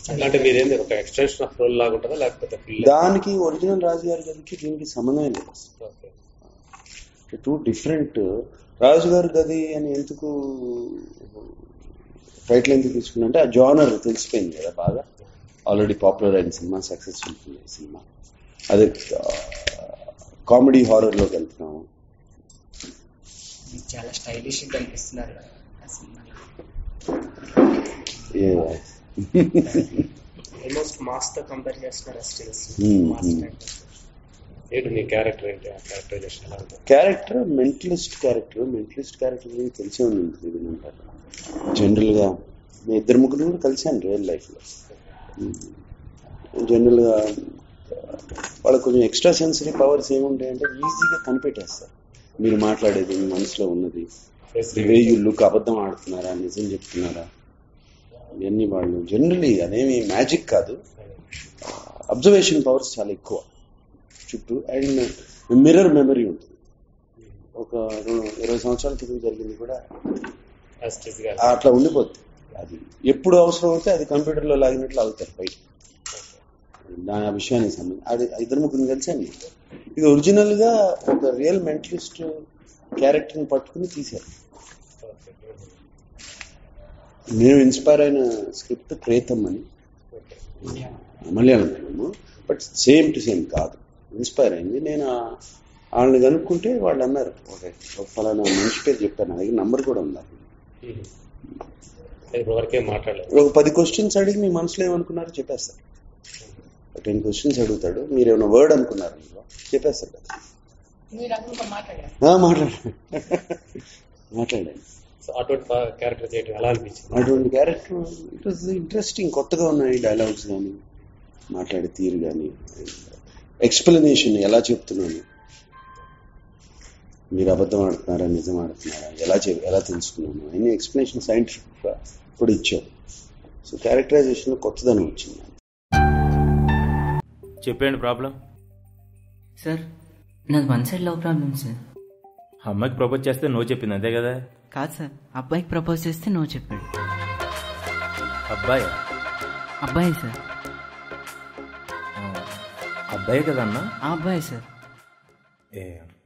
అంటే మీరేంది ఒక extension of role లాగా ఉంటుందా లేకపోతే ఫుల్ దానికి ఒరిజినల్ రాజుగారి గదికి దీనికి సంబంధమే లేదు టూ డిఫరెంట్ రాజుగారి గది అని ఎందుకు టైటిల్ ఎందుకు తీసుకున్నా అంటే ఆ జానర్ తెలిసిపోయింది కదా బాగా ఆల్రెడీ పాపులర్ అయిన సినిమా సక్సెస్ఫుల్ సినిమా అదే కామెడీ హారర్లోకి వెళ్తున్నాము మీకు చాలా స్టైలిష్ కనిపిస్తున్నారు ఆ సినిమాలో ఏ- ఆల్మోస్ట్ మాస్ తో కంపేర్ చేస్తున్నారు స్టిల్స్ Hmm, మాస్ hmm. ఏంటి నీ క్యారెక్టర్ ఏంటి ఆ క్యారెక్టరైజేషన్ ఎలా ఉంటుంది character mentalist character mentalist character గురించి తెలిసే ఉంటుంది ఇది ఉంటారు జనరల్గా మీ ఇద్దరు ముగ్గురు కూడా కలిసాను రియల్ లైఫ్లో జనరల్గా వాళ్ళకి కొంచెం ఎక్స్ట్రా సెన్సరీ పవర్స్ ఏముంటాయంటే ఈజీగా కనిపెట్టేస్తారు మీరు మాట్లాడేది మీ మనసులో ఉన్నది వే యూ లుక్ అబద్ధం ఆడుతున్నారా నిజం చెప్తున్నారా ఇవన్నీ వాళ్ళు జనరలీ అదేమి మ్యాజిక్ కాదు అబ్జర్వేషన్ పవర్స్ చాలా ఎక్కువ చుట్టూ అండ్ మిర్రర్ మెమరీ ఉంటుంది ఒక రెండు- ఇరవై సంవత్సరాల క్రితం జరిగింది కూడా As it is గా. అట్లా ఉండిపోద్ది అది ఎప్పుడు అవసరం అయితే అది కంప్యూటర్లో లాగినట్లు అవుతారు బయట దాని ఆ విషయానికి సంబంధించి అది ఇద్దరు ముగ్గురు కలిసాను ఇది ఒరిజినల్ గా ఒక రియల్ మెంటలిస్ట్ క్యారెక్టర్ని పట్టుకుని తీశారు మేము ఇన్స్పైర్ అయిన స్క్రిప్ట్ ప్రేతం అని Malayalam film but same to same కాదు ఇన్స్పైర్ అయింది నేను ఆ- వాళ్ళని కనుక్కుంటే వాళ్ళు అన్నారు ఓకే ఒక ఫలానా మనిషి పేరు చెప్పాను నా దగ్గర నంబర్ కూడా ఉంది Mhm. ఇప్పుడు వరకే మాట్లాడలేదు ఒక పది క్వశ్చన్స్ అడిగి మీ మనసులో ఏమనుకున్నారో చెప్పేస్తారు టెన్ క్వశ్చన్స్ అడుగుతాడు మీరు ఏమైనా వర్డ్ అనుకున్నారు అందులో చెప్పేస్తారు కదా మీరు అనుకుంటా మాట్లాడారు ఆ, మాట్లాడండి మాట్లాడండి సో అటువంటి క్యారెక్టర్ చేయడం ఎలా అనిపించింది అటువంటి క్యారెక్టర్ ఇట్ వాజ్ ఇంట్రెస్టింగ్ కొత్తగా ఉన్నాయి డైలాగ్స్ కానీ మాట్లాడే తీరు కానీ ఎక్స్ప్లెనేషన్ ఎలా చెప్తున్నాను మీరు అబద్ధం ఆడుతున్నారా నిజం ఆడుతున్నారా ఎలా చె ఎలా తెలుసుకున్నాను అన్ని ఎక్స్ప్లెనేషన్ సైంటిఫిక్గా కూడా ఇచ్చాం సో క్యారెక్టరైజేషన్ కొత్తదనం వచ్చింది చెప్పేయండి ప్రాబ్లం సార్ నాది one side love problem sir అమ్మాయికి ప్రపోజ్ చేస్తే నో చెప్పింది అంతే కదా కాదు సార్ అబ్బాయికి ప్రపోజ్ చేస్తే నో చెప్పాడు అబ్బాయి అబ్బాయి సార్ అబ్బాయి కదన్నా ఆ అబ్బాయి సార్ ఏ